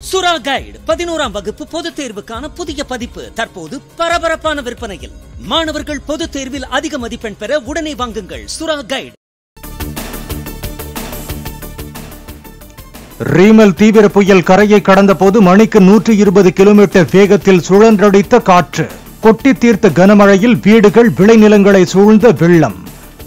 சுறா கைடு பதினோராம் வகுப்பு பொதுத் தேர்வுக்கான புதிய பதிப்பு தற்போது பரபரப்பான விற்பனையில் மாணவர்கள் பொதுத் தேர்வில் அதிக மதிப்பெண் பெற உடனே வாங்குங்கள் சுறா கைடு ரீமல் தீவிர புயல் கரையை கடந்தபோது மணிக்கு நூற்றி இருபது கிலோமீட்டர் வேகத்தில் சுழன்றடித்த காற்று கொட்டி தீர்த்த கனமழையில் வீடுகள் விளைநிலங்களை சூழ்ந்த வெள்ளம்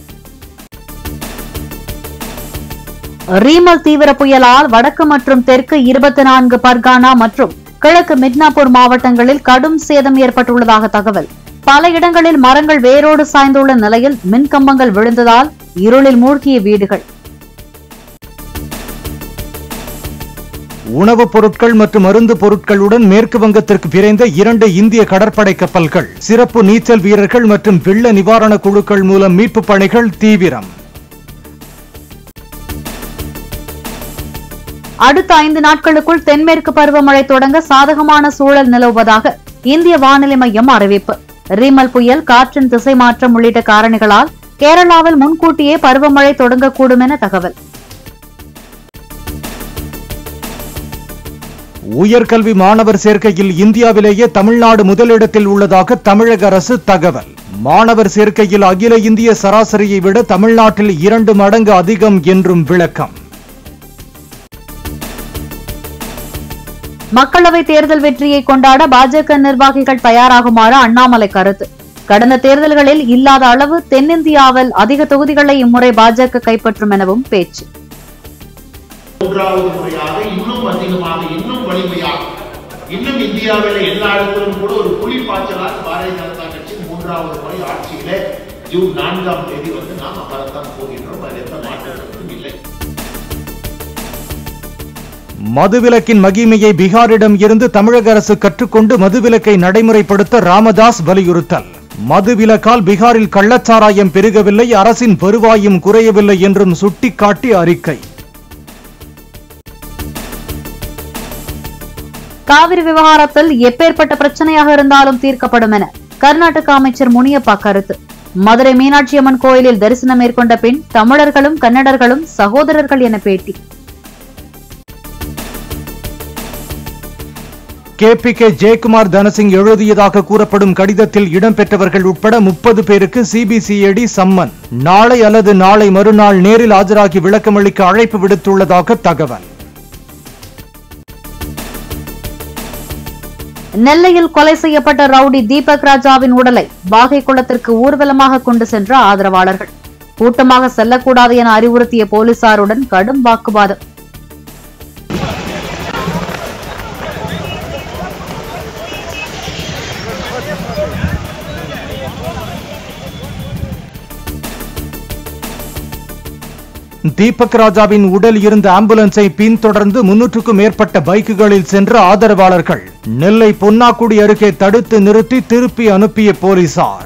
ரீமல் தீவிர புயலால் வடக்கு மற்றும் தெற்கு இருபத்தி நான்கு பர்கானா மற்றும் கிழக்கு மிட்னாப்பூர் மாவட்டங்களில் கடும் சேதம் ஏற்பட்டுள்ளதாக தகவல் பல இடங்களில் மரங்கள் வேரோடு சாய்ந்துள்ள நிலையில் மின்கம்பங்கள் விழுந்ததால் இருளில் மூழ்கிய வீடுகள் உணவுப் பொருட்கள் மற்றும் மருந்து பொருட்களுடன் மேற்கு வங்கத்திற்கு விரைந்த இரண்டு இந்திய கடற்படை கப்பல்கள் சிறப்பு நீச்சல் வீரர்கள் மற்றும் வெள்ள நிவாரண குழுக்கள் மூலம் மீட்புப் பணிகள் தீவிரம் அடுத்த ஐந்து நாட்களுக்குள் தென்மேற்கு பருவமழை தொடங்க சாதகமான சூழல் நிலவுவதாக இந்திய வானிலை மையம் அறிவிப்பு ரீமல் புயல் காற்றின் திசை மாற்றம் உள்ளிட்ட காரணிகளால் கேரளாவில் முன்கூட்டியே பருவமழை தொடங்கக்கூடும் என தகவல் உயர்கல்வி மாணவர் சேர்க்கையில் இந்தியாவிலேயே தமிழ்நாடு முதலிடத்தில் உள்ளதாக தமிழக அரசு தகவல் மாணவர் சேர்க்கையில் அகில இந்திய சராசரியை விட தமிழ்நாட்டில் இரண்டு மடங்கு அதிகம் என்றும் விளக்கம் மக்களவை தேர்தல் வெற்றியை கொண்டாட பாஜக நிர்வாகிகள் தயாராகுமாறு அண்ணாமலை கருத்து கடந்த தேர்தல்களில் இல்லாத அளவு தென்னிந்தியாவில் அதிக தொகுதிகளை இம்முறை பாஜக கைப்பற்றும் எனவும் பேச்சு மூன்றாவது முறையாக இன்னும் அதிகமாக இன்னும் வலிமையாக இன்னும் இந்தியாவில் எல்லா இடத்திலும் கூட ஒரு புலி பாய்ச்சலாக பாரதிய ஜனதா கட்சி மூன்றாவது முறை ஆட்சியில ஜூன் நான்காம் தேதி வந்து நாம் அமரத்தான் போகின்றோம் அது எந்த மாற்றங்களும் இல்லை மதுவிலக்கின் மகிமையை பீகாரிடம் இருந்து தமிழக அரசு கற்றுக்கொண்டு மதுவிலக்கை நடைமுறைப்படுத்த ராமதாஸ் வலியுறுத்தல் மதுவிலக்கால் பீகாரில் கள்ளச்சாராயம் பெருகவில்லை அரசின் வருவாயும் குறையவில்லை என்றும் சுட்டிக்காட்டி அறிக்கை காவிரி விவகாரத்தில் எப்பேற்பட்ட பிரச்சனையாக இருந்தாலும் தீர்க்கப்படும் என கர்நாடக அமைச்சர் முனியப்பா கருத்து மதுரை மீனாட்சி அம்மன் கோயிலில் தரிசனம் மேற்கொண்ட பின் தமிழர்களும் கன்னடர்களும் சகோதரர்கள் என பேட்டி K P K Jayakumar Dhanasingh எழுதியதாக கூறப்படும் கடிதத்தில் இடம்பெற்றவர்கள் உட்பட முப்பது பேருக்கு சிபிசிஐடி சம்மன் நாளை அல்லது நாளை மறுநாள் நேரில் ஆஜராகி விளக்கமளிக்க அழைப்பு விடுத்துள்ளதாக தகவல் நெல்லையில் கொலை செய்யப்பட்ட ரவுடி தீபக் ராஜாவின் உடலை வாகை குளத்திற்கு ஊர்வலமாக கொண்டு சென்ற ஆதரவாளர்கள் கூட்டமாக செல்லக்கூடாது என அறிவுறுத்திய போலீசாருடன் கடும் வாக்குவாதம் தீபக் ராஜாவின் உடல் இருந்த ஆம்புலன்ஸை பின்தொடர்ந்து முன்னூற்றுக்கும் மேற்பட்ட பைக்குகளில் சென்ற ஆதரவாளர்கள் நெல்லை பொன்னாக்குடி அருகே தடுத்து நிறுத்தி திருப்பி அனுப்பிய போலீசார்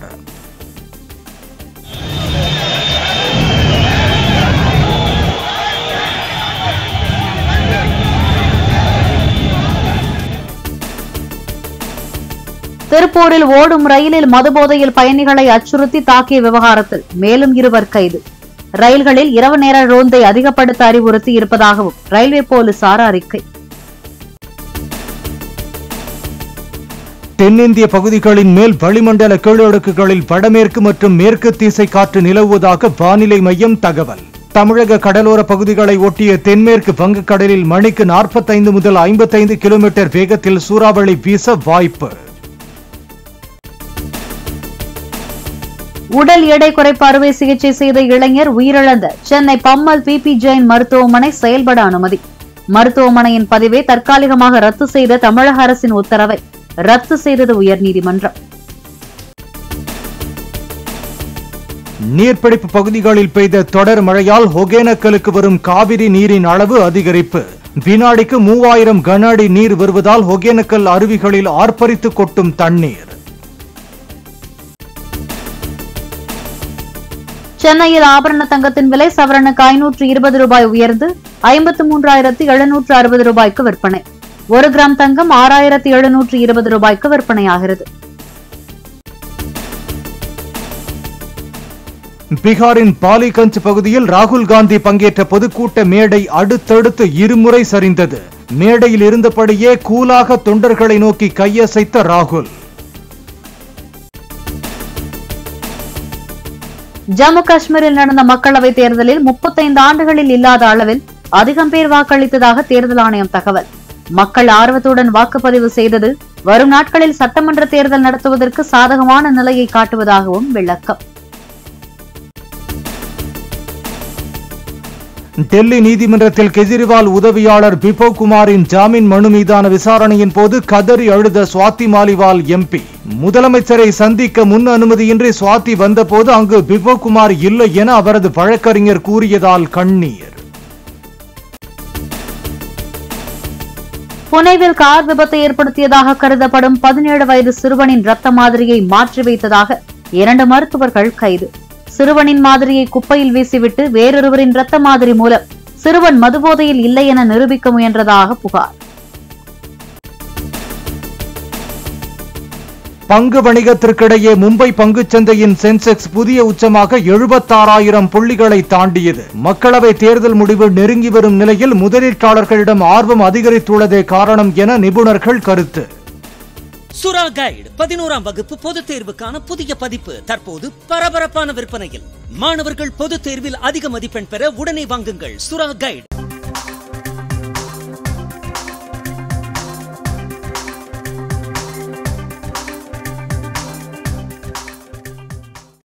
திருப்பூரில் ஓடும் ரயிலில் மதுபோதையில் பயணிகளை அச்சுறுத்தி தாக்கிய விவகாரத்தில் மேலும் இருவர் கைது ரயில்களில் இரவு நேர ரோந்தை அதிகப்படுத்த அறிவுறுத்தி இருப்பதாகவும் ரயில்வே போலீசார் அறிக்கை தென்னிந்திய பகுதிகளின் மேல் வளிமண்டல கீழடுக்குகளில் வடமேற்கு மற்றும் மேற்கு திசை காற்று நிலவுவதாக வானிலை மையம் தகவல் தமிழக கடலோர பகுதிகளை ஒட்டிய தென்மேற்கு வங்கக்கடலில் மணிக்கு 45 முதல் 55 கிலோமீட்டர் வேகத்தில் சூறாவளி வீச வாய்ப்பு உடல் எடை குறைப்பு அறுவை சிகிச்சை செய்த இளைஞர் உயிரிழந்த சென்னை பம்மல் பிபி ஜெயின் மருத்துவமனை செயல்பட அனுமதி மருத்துவமனையின் பதிவை தற்காலிகமாக ரத்து செய்த தமிழக அரசின் உத்தரவை ரத்து செய்தது உயர்நீதிமன்றம் நீர்பிடிப்பு பகுதிகளில் பெய்த தொடர் மழையால் ஒகேனக்கலுக்கு வரும் காவிரி நீரின் அளவு அதிகரிப்பு வினாடிக்கு மூவாயிரம் கன அடி நீர் வருவதால் ஒகேனக்கல் அருவிகளில் ஆர்ப்பரித்து கொட்டும் தண்ணீர் சென்னையில் ஆபரண தங்கத்தின் விலை சவரனுக்கு ஐநூற்று இருபது ரூபாய் உயர்ந்து ஐம்பத்து மூன்றாயிரத்து எழுநூற்று அறுபது ரூபாய்க்கு விற்பனை ஒரு கிராம் தங்கம் ஆறாயிரத்து எழுநூற்று இருபது ரூபாய்க்கு விற்பனையாகிறது பீகாரின் பாலிகஞ்ச் பகுதியில் ராகுல் காந்தி பங்கேற்ற பொதுக்கூட்ட மேடை அடுத்தடுத்து இருமுறை சரிந்தது மேடையில் இருந்தபடியே கூலாக தொண்டர்களை நோக்கி கையசைத்த ராகுல் ஜம்மு காஷ்மீரில் நடந்த மக்களவைத் தேர்தலில் முப்பத்தைந்து ஆண்டுகளில் இல்லாத அளவில் அதிகம் பேர் வாக்களித்ததாக தேர்தல் ஆணையம் தகவல் மக்கள் ஆர்வத்துடன் வாக்குப்பதிவு செய்தது வரும் நாட்களில் சட்டமன்ற தேர்தல் நடத்துவதற்கு சாதகமான நிலையை காட்டுவதாகவும் விளக்கம் டெல்லி நீதிமன்றத்தில் கெஜ்ரிவால் உதவியாளர் பிபவ் குமாரின் ஜாமீன் மனு மீதான விசாரணையின் போது கதறி அழுத சுவாதி மாலிவால் எம்பி முதலமைச்சரை சந்திக்க முன் அனுமதியின்றி சுவாதி வந்தபோது அங்கு பிபவ் குமார் இல்லை என அவரது வழக்கறிஞர் கூறியதால் கண்ணீர் புனேவில் கார் விபத்தை ஏற்படுத்தியதாக கருதப்படும் பதினேழு வயது சிறுவனின் ரத்த மாதிரியை மாற்றி வைத்ததாக இரண்டு மருத்துவர்கள் கைது சிறுவனின் மாதிரியை குப்பையில் வீசிவிட்டு வேறொருவரின் ரத்த மாதிரி மூலம் சிறுவன் மதுபோதையில் இல்லை என நிரூபிக்க முயன்றதாக புகார் பங்கு வணிகத்திற்கிடையே மும்பை பங்குச் சந்தையின் சென்செக்ஸ் புதிய உச்சமாக எழுபத்தாறாயிரம் புள்ளிகளை தாண்டியது மக்களவை தேர்தல் முடிவு நெருங்கி வரும் நிலையில் முதலீட்டாளர்களிடம் ஆர்வம் அதிகரித்துள்ளதே காரணம் என நிபுணர்கள் கருத்து சுறா கைடு பதினோராம் வகுப்பு பொதுத் தேர்வுக்கான புதிய பதிப்பு தற்போது பரபரப்பான விற்பனையில் மாணவர்கள் பொதுத் தேர்வில் அதிக மதிப்பெண் பெற உடனே வாங்குங்கள் சுறா கைடு